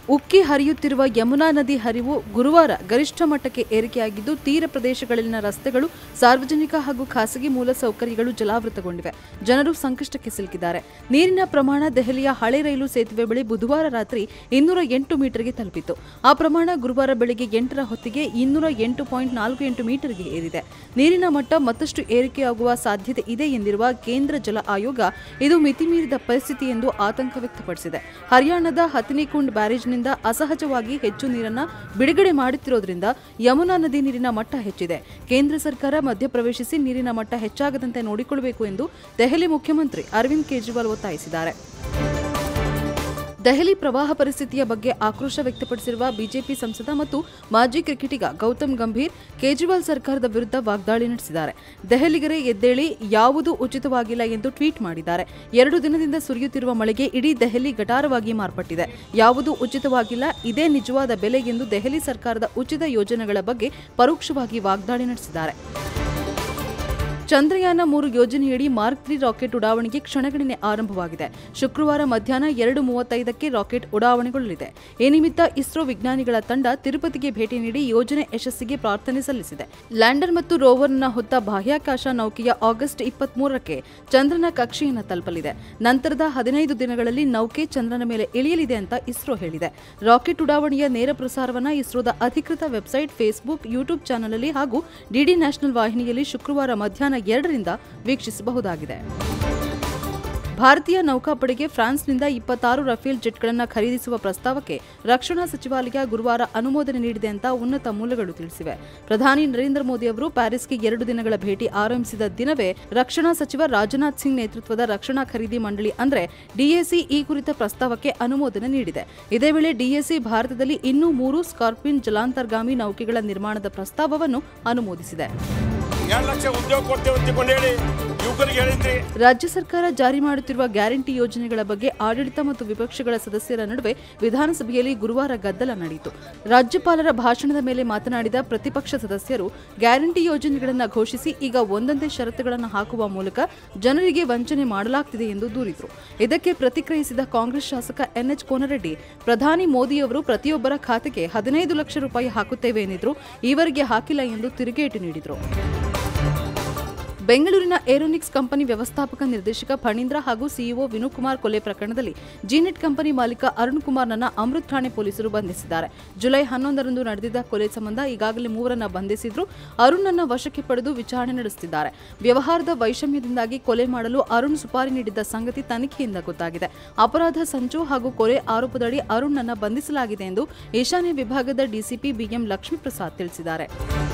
ಉಕ್ಕಿ ಹರಿಯುತ್ತಿರುವ ಯಮುನಾ ನದಿ ಹರಿವು ಗುರುವಾರ ಗರಿಷ್ಠ ಮಟ್ಟಕ್ಕೆ ಏರಿಕೆಯಾಗಿದ್ದು ತೀರ ಪ್ರದೇಶಗಳಲ್ಲಿನ ರಸ್ತೆಗಳು ಸಾರ್ವಜನಿಕ ಹಾಗೂ ಖಾಸಗಿ ಮೂಲಸೌಕರ್ಯಗಳು ಜಲಾವೃತಗೊಂಡಿವೆ ಜನರು ಸಂಕಷ್ಟಕ್ಕೆ ಸಿಲುಕಿದ್ದಾರೆ ನೀರಿನ ಪ್ರಮಾಣ ದೆಹಲಿಯ ಹಳೆ ರೈಲು ಸೇತುವೆ ಬಳಿ ಬುಧವಾರ ರಾತ್ರಿ ಇನ್ನೂರ ಎಂಟು ಮೀಟರ್ಗೆ ತಲುಪಿತ್ತು ಆ ಪ್ರಮಾಣ ಗುರುವಾರ ಬೆಳಗ್ಗೆ ಎಂಟರ ಹೊತ್ತಿಗೆ ಇನ್ನೂರ ಎಂಟು ಪಾಯಿಂಟ್ ನಾಲ್ಕು ಎಂಟು ಮೀಟರ್ಗೆ ಏರಿದೆ ನೀರಿನ ಮಟ್ಟ ಮತ್ತಷ್ಟು ಏರಿಕೆಯಾಗುವ ಸಾಧ್ಯತೆ ಇದೆ ಎಂದಿರುವ ಕೇಂದ್ರ ಜಲ ಆಯೋಗ ಇದು ಮಿತಿಮೀರಿದ ಪರಿಸ್ಥಿತಿ ಎಂದು ಆತಂಕ ವ್ಯಕ್ತಪಡಿಸಿದೆ ಹರಿಯಾಣದ ಹಥನಿಕುಂಡ್ ಬ್ಯಾರೇಜ್ನಿಂದ ಅಸಹಜವಾಗಿ ಹೆಚ್ಚು ನೀರನ್ನ ಬಿಡುಗಡೆ ಮಾಡುತ್ತಿರೋದ್ರಿಂದ ಯಮುನಾ ನದಿ ನೀರಿನ ಮಟ್ಟ ಹೆಚ್ಚಿದೆ ಕೇಂದ್ರ ಸರ್ಕಾರ ಮಧ್ಯಪ್ರವೇಶಿಸಿ ನೀರಿನ ಮಟ್ಟ ಹೆಚ್ಚಾಗದಂತೆ ನೋಡಿಕೊಳ್ಳಬೇಕು ಎಂದು ದೆಹಲಿ ಮುಖ್ಯಮಂತ್ರಿ ಅರವಿಂದ್ ಕೇಜ್ರಿವಾಲ್ ಒತ್ತಾಯಿಸಿದ್ದಾರೆ ದೆಹಲಿ ಪ್ರವಾಹ ಪರಿಸ್ಥಿತಿಯ ಬಗ್ಗೆ ಆಕ್ರೋಶ ವ್ಯಕ್ತಪಡಿಸಿರುವ ಬಿಜೆಪಿ ಸಂಸದ ಮತ್ತು ಮಾಜಿ ಕ್ರಿಕೆಟಿಗ ಗೌತಮ್ ಗಂಭೀರ್ ಕೇಜ್ರಿವಾಲ್ ಸರ್ಕಾರದ ವಿರುದ್ಧ ವಾಗ್ದಾಳಿ ನಡೆಸಿದ್ದಾರೆ ದೆಹಲಿಗರೇ ಎದ್ದೇಳಿ ಯಾವುದೂ ಉಚಿತವಾಗಿಲ್ಲ ಎಂದು ಟ್ವೀಟ್ ಮಾಡಿದ್ದಾರೆ ಎರಡು ದಿನದಿಂದ ಸುರಿಯುತ್ತಿರುವ ಮಳೆಗೆ ಇಡೀ ದೆಹಲಿ ಗಟಾರವಾಗಿ ಮಾರ್ಪಟ್ಟಿದೆ ಯಾವುದೂ ಉಚಿತವಾಗಿಲ್ಲ ಇದೇ ನಿಜವಾದ ಬೆಲೆ ಎಂದು ದೆಹಲಿ ಸರ್ಕಾರದ ಉಚಿತ ಯೋಜನೆಗಳ ಬಗ್ಗೆ ಪರೋಕ್ಷವಾಗಿ ವಾಗ್ದಾಳಿ ನಡೆಸಿದ್ದಾರೆ ಚಂದ್ರಯಾನ ಮೂರು ಯೋಜನೆಯಡಿ ಮಾರ್ಕ್ ತ್ರೀ ರಾಕೆಟ್ ಉಡಾವಣೆಗೆ ಕ್ಷಣಗಣನೆ ಆರಂಭವಾಗಿದೆ ಶುಕ್ರವಾರ ಮಧ್ಯಾಹ್ನ ಎರಡು ಮೂವತ್ತೈದಕ್ಕೆ ರಾಕೆಟ್ ಉಡಾವಣೆಗೊಳ್ಳಲಿದೆ ಈ ನಿಮಿತ್ತ ಇಸ್ರೋ ವಿಜ್ಞಾನಿಗಳ ತಂಡ ತಿರುಪತಿಗೆ ಭೇಟಿ ನೀಡಿ ಯೋಜನೆ ಯಶಸ್ಸಿಗೆ ಪ್ರಾರ್ಥನೆ ಸಲ್ಲಿಸಿದೆ ಲ್ಯಾಂಡರ್ ಮತ್ತು ರೋವರ್ನ ಹೊತ್ತ ಬಾಹ್ಯಾಕಾಶ ನೌಕೆಯ ಆಗಸ್ಟ್ ಇಪ್ಪತ್ಮೂರಕ್ಕೆ ಚಂದ್ರನ ಕಕ್ಷೆಯನ್ನು ತಲುಪಲಿದೆ ನಂತರದ ಹದಿನೈದು ದಿನಗಳಲ್ಲಿ ನೌಕೆ ಚಂದ್ರನ ಮೇಲೆ ಇಳಿಯಲಿದೆ ಅಂತ ಇಸ್ರೋ ಹೇಳಿದೆ ರಾಕೆಟ್ ಉಡಾವಣೆಯ ನೇರ ಪ್ರಸಾರವನ್ನ ಇಸ್ರೋದ ಅಧಿಕೃತ ವೆಬ್ಸೈಟ್ ಫೇಸ್ಬುಕ್ ಯೂಟ್ಯೂಬ್ ಚಾನಲ್ನಲ್ಲಿ ಹಾಗೂ ಡಿಡಿ ನ್ಯಾಷನಲ್ ವಾಹಿನಿಯಲ್ಲಿ ಶುಕ್ರವಾರ ಮಧ್ಯಾಹ್ನ ಎರಡರಿಂದ ವೀಕ್ಷಿಸಬಹುದಾಗಿದೆ ಭಾರತೀಯ ನೌಕಾಪಡೆಗೆ ಫ್ರಾನ್ಸ್ನಿಂದ ಇಪ್ಪತ್ತಾರು ರಫೇಲ್ ಜೆಟ್ಗಳನ್ನು ಖರೀದಿಸುವ ಪ್ರಸ್ತಾವಕ್ಕೆ ರಕ್ಷಣಾ ಸಚಿವಾಲಯ ಗುರುವಾರ ಅನುಮೋದನೆ ನೀಡಿದೆ ಅಂತ ಉನ್ನತ ಮೂಲಗಳು ತಿಳಿಸಿವೆ ಪ್ರಧಾನಿ ನರೇಂದ್ರ ಮೋದಿ ಅವರು ಪ್ಯಾರಿಸ್ಗೆ ಎರಡು ದಿನಗಳ ಭೇಟಿ ಆರಂಭಿಸಿದ ದಿನವೇ ರಕ್ಷಣಾ ಸಚಿವ ರಾಜನಾಥ್ ಸಿಂಗ್ ನೇತೃತ್ವದ ರಕ್ಷಣಾ ಖರೀದಿ ಮಂಡಳಿ ಅಂದ್ರೆ ಡಿಎಸಿ ಈ ಕುರಿತ ಪ್ರಸ್ತಾವಕ್ಕೆ ಅನುಮೋದನೆ ನೀಡಿದೆ ಇದೇ ವೇಳೆ ಡಿಎಸಿ ಭಾರತದಲ್ಲಿ ಇನ್ನೂ ಮೂರು ಸ್ಕಾರ್ಪಿನ್ ಜಲಾಂತರ್ಗಾಮಿ ನೌಕೆಗಳ ನಿರ್ಮಾಣದ ಪ್ರಸ್ತಾವವನ್ನು ಅನುಮೋದಿಸಿದೆ ಎರಡು ಲಕ್ಷ ಉದ್ಯೋಗ ಕೊಡ್ತೇವೆ ಅಂತಿಕೊಂಡು ಹೇಳಿ ಯುವಕರಿಗೆ ಹೇಳಿದ್ರಿ ರಾಜ್ಯ ಸರ್ಕಾರ ಜಾರಿ ಮಾಡುತ್ತಿರುವ ಗ್ಯಾರಂಟಿ ಯೋಜನೆಗಳ ಬಗ್ಗೆ ಆಡಳಿತ ಮತ್ತು ವಿಪಕ್ಷಗಳ ಸದಸ್ಯರ ನಡುವೆ ವಿಧಾನಸಭೆಯಲ್ಲಿ ಗುರುವಾರ ಗದ್ದಲ ನಡೆಯಿತು ರಾಜ್ಯಪಾಲರ ಭಾಷಣದ ಮೇಲೆ ಮಾತನಾಡಿದ ಪ್ರತಿಪಕ್ಷ ಸದಸ್ಯರು ಗ್ಯಾರಂಟಿ ಯೋಜನೆಗಳನ್ನು ಘೋಷಿಸಿ ಈಗ ಒಂದೊಂದೇ ಷರತ್ತುಗಳನ್ನು ಹಾಕುವ ಮೂಲಕ ಜನರಿಗೆ ವಂಚನೆ ಮಾಡಲಾಗ್ತಿದೆ ಎಂದು ದೂರಿದರು ಇದಕ್ಕೆ ಪ್ರತಿಕ್ರಿಯಿಸಿದ ಕಾಂಗ್ರೆಸ್ ಶಾಸಕ ಎನ್ಎಚ್ ಕೋನರೆಡ್ಡಿ ಪ್ರಧಾನಿ ಮೋದಿಯವರು ಪ್ರತಿಯೊಬ್ಬರ ಖಾತೆಗೆ ಹದಿನೈದು ಲಕ್ಷ ರೂಪಾಯಿ ಹಾಕುತ್ತೇವೆ ಎಂದಿದ್ರು ಈವರೆಗೆ ಹಾಕಿಲ್ಲ ಎಂದು ತಿರುಗೇಟು ನೀಡಿದರು ಬೆಂಗಳೂರಿನ ಏರೋನಿಕ್ಸ್ ಕಂಪನಿ ವ್ಯವಸ್ಥಾಪಕ ನಿರ್ದೇಶಕ ಫಣೀಂದ್ರ ಹಾಗೂ ಸಿಇಒ ವಿನುಕುಮಾರ್ ಕೊಲೆ ಪ್ರಕರಣದಲ್ಲಿ ಜಿನೆಟ್ ಕಂಪನಿ ಮಾಲೀಕ ಅರುಣ್ ಕುಮಾರ್ನನ್ನ ಅಮೃತ್ ಠಾಣೆ ಪೊಲೀಸರು ಬಂಧಿಸಿದ್ದಾರೆ ಜುಲೈ ಹನ್ನೊಂದರಂದು ನಡೆದಿದ್ದ ಕೊಲೆ ಸಂಬಂಧ ಈಗಾಗಲೇ ಮೂವರನ್ನ ಬಂಧಿಸಿದ್ರು ಅರುಣ್ನನ್ನ ವಶಕ್ಕೆ ಪಡೆದು ವಿಚಾರಣೆ ನಡೆಸುತ್ತಿದ್ದಾರೆ ವ್ಯವಹಾರದ ವೈಷಮ್ಯದಿಂದಾಗಿ ಕೊಲೆ ಮಾಡಲು ಅರುಣ್ ಸುಪಾರಿ ನೀಡಿದ್ದ ಸಂಗತಿ ತನಿಖೆಯಿಂದ ಗೊತ್ತಾಗಿದೆ ಅಪರಾಧ ಸಂಚು ಹಾಗೂ ಕೊಲೆ ಆರೋಪದಡಿ ಅರುಣ್ನನ್ನ ಬಂಧಿಸಲಾಗಿದೆ ಎಂದು ಈಶಾನ್ಯ ವಿಭಾಗದ ಡಿಸಿಪಿ ಬಿಎಂ ಲಕ್ಷ್ಮೀಪ್ರಸಾದ್ ತಿಳಿಸಿದ್ದಾರೆ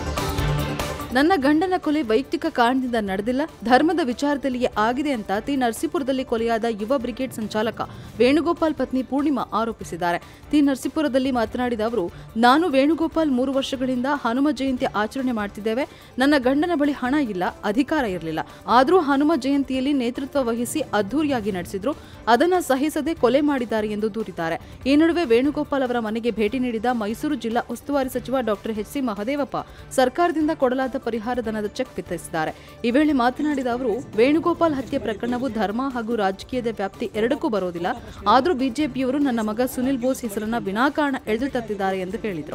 ನನ್ನ ಗಂಡನ ಕೊಲೆ ವೈಯಕ್ತಿಕ ಕಾರಣದಿಂದ ನಡೆದಿಲ್ಲ ಧರ್ಮದ ವಿಚಾರದಲ್ಲಿಯೇ ಆಗಿದೆ ಅಂತ ತಿ ನರಸೀಪುರದಲ್ಲಿ ಕೊಲೆಯಾದ ಯುವ ಬ್ರಿಗೇಡ್ ಸಂಚಾಲಕ ವೇಣುಗೋಪಾಲ್ ಪತ್ನಿ ಪೂರ್ಣಿಮಾ ಆರೋಪಿಸಿದ್ದಾರೆ ತಿ ನರಸೀಪುರದಲ್ಲಿ ಮಾತನಾಡಿದ ಅವರು ನಾನು ವೇಣುಗೋಪಾಲ್ ಮೂರು ವರ್ಷಗಳಿಂದ ಹನುಮ ಜಯಂತಿ ಆಚರಣೆ ಮಾಡ್ತಿದ್ದೇವೆ ನನ್ನ ಗಂಡನ ಬಳಿ ಹಣ ಇಲ್ಲ ಅಧಿಕಾರ ಇರಲಿಲ್ಲ ಆದರೂ ಹನುಮ ಜಯಂತಿಯಲ್ಲಿ ನೇತೃತ್ವ ವಹಿಸಿ ಅದ್ದೂರಿಯಾಗಿ ನಡೆಸಿದ್ರು ಅದನ್ನ ಸಹಿಸದೆ ಕೊಲೆ ಮಾಡಿದ್ದಾರೆ ಎಂದು ದೂರಿದ್ದಾರೆ ಈ ನಡುವೆ ವೇಣುಗೋಪಾಲ್ ಅವರ ಮನೆಗೆ ಭೇಟಿ ನೀಡಿದ ಮೈಸೂರು ಜಿಲ್ಲಾ ಉಸ್ತುವಾರಿ ಸಚಿವ ಡಾಕ್ಟರ್ ಎಚ್ ಸಿ ಮಹದೇವಪ್ಪ ಸರ್ಕಾರದಿಂದ ಕೊಡಲಾದ ಪರಿಹಾರ ಧನದ ಚೆಕ್ ವಿತರಿಸಿದ್ದಾರೆ ಈ ವೇಳೆ ಮಾತನಾಡಿದ ಅವರು ವೇಣುಗೋಪಾಲ್ ಹತ್ಯೆ ಪ್ರಕರಣವು ಧರ್ಮ ಹಾಗೂ ರಾಜಕೀಯದ ವ್ಯಾಪ್ತಿ ಎರಡಕ್ಕೂ ಬರೋದಿಲ್ಲ ಆದರೂ ಬಿಜೆಪಿಯವರು ನನ್ನ ಮಗ ಸುನಿಲ್ ಬೋಸ್ ಹೆಸರನ್ನ ವಿನಾಕಾರಣ ಎಳೆದು ತತ್ತಿದ್ದಾರೆ ಎಂದು ಹೇಳಿದರು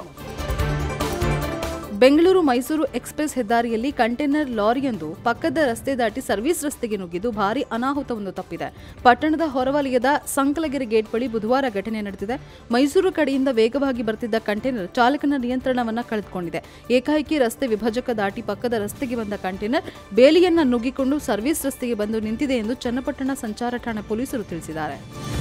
ಬೆಂಗಳೂರು ಮೈಸೂರು ಎಕ್ಸ್ಪ್ರೆಸ್ ಹೆದ್ದಾರಿಯಲ್ಲಿ ಕಂಟೈನರ್ ಲಾರಿಯೊಂದು ಪಕ್ಕದ ರಸ್ತೆ ದಾಟಿ ಸರ್ವಿಸ್ ರಸ್ತೆಗೆ ನುಗ್ಗಿದ್ದು ಭಾರೀ ಅನಾಹುತವೊಂದು ತಪ್ಪಿದೆ ಪಟ್ಟಣದ ಹೊರವಲಯದ ಸಂಕಲಗೆರೆ ಗೇಟ್ ಬಳಿ ಬುಧವಾರ ಘಟನೆ ನಡೆದಿದೆ ಮೈಸೂರು ಕಡೆಯಿಂದ ವೇಗವಾಗಿ ಬರ್ತಿದ್ದ ಕಂಟೈನರ್ ಚಾಲಕನ ನಿಯಂತ್ರಣವನ್ನ ಕಳೆದುಕೊಂಡಿದೆ ಏಕಾಏಕಿ ರಸ್ತೆ ವಿಭಜಕ ದಾಟಿ ಪಕ್ಕದ ರಸ್ತೆಗೆ ಬಂದ ಕಂಟೈನರ್ ಬೇಲಿಯನ್ನ ನುಗ್ಗಿಕೊಂಡು ಸರ್ವಿಸ್ ರಸ್ತೆಗೆ ಬಂದು ನಿಂತಿದೆ ಎಂದು ಚನ್ನಪಟ್ಟಣ ಸಂಚಾರ ಠಾಣೆ ಪೊಲೀಸರು ತಿಳಿಸಿದ್ದಾರೆ